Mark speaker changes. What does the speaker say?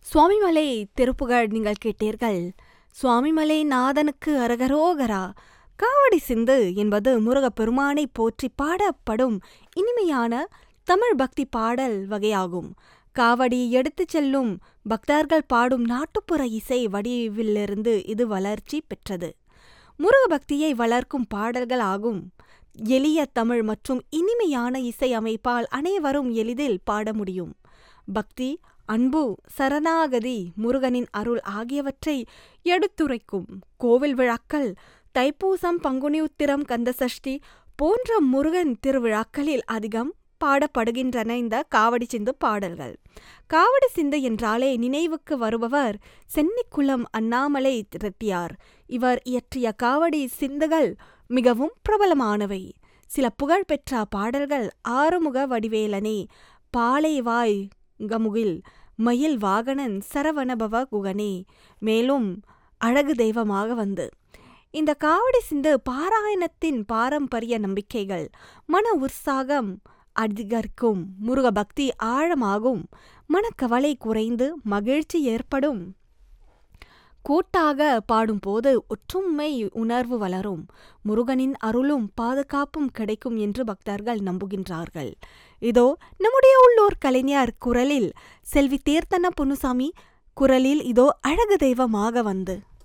Speaker 1: சுவாமிமலை திருப்புகழ் நீங்கள் கேட்டீர்கள் சுவாமிமலை நாதனுக்கு அரகரோகரா காவடி சிந்து என்பது முருகப்பெருமானை போற்றி பாடப்படும் இனிமையான தமிழ் பக்தி பாடல் வகையாகும் காவடி எடுத்துச் செல்லும் பக்தர்கள் பாடும் நாட்டுப்புற இசை வடிவிலிருந்து இது வளர்ச்சி பெற்றது முருக பக்தியை வளர்க்கும் பாடல்கள் ஆகும் எளிய தமிழ் மற்றும் இனிமையான இசை அமைப்பால் அனைவரும் எளிதில் பாட முடியும் பக்தி அன்பு சரணாகதி முருகனின் அருள் ஆகியவற்றை எடுத்துரைக்கும் கோவில் விழாக்கள் தைப்பூசம் பங்குனி உத்திரம் கந்தசஷ்டி போன்ற முருகன் திருவிழாக்களில் அதிகம் பாடப்படுகின்றன இந்த காவடி சிந்து பாடல்கள் காவடி சிந்து என்றாலே நினைவுக்கு வருபவர் சென்னிக்குளம் அண்ணாமலை ரெட்டியார் இவர் இயற்றிய காவடி சிந்துகள் மிகவும் பிரபலமானவை சில புகழ்பெற்ற பாடல்கள் ஆறுமுக வடிவேலனே பாலைவாய் கமுகில் மயில் வாகனன் சரவணபவ குகனே மேலும் அழகு தெய்வமாக வந்து இந்த காவடி சிந்து பாராயணத்தின் பாரம்பரிய நம்பிக்கைகள் மன உற்சாகம் அதிகரிக்கும் முருக பக்தி ஆழமாகும் மனக்கவலை குறைந்து மகிழ்ச்சி ஏற்படும் கூட்டாக பாடும்போது ஒற்றுமை உணர்வு வளரும் முருகனின் அருளும் பாதுகாப்பும் கிடைக்கும் என்று பக்தர்கள் நம்புகின்றார்கள் இதோ நம்முடைய உள்ளூர் கலைஞர் குரலில் செல்வி தேர்த்தன பொன்னுசாமி குரலில் இதோ அழகு தெய்வமாக வந்து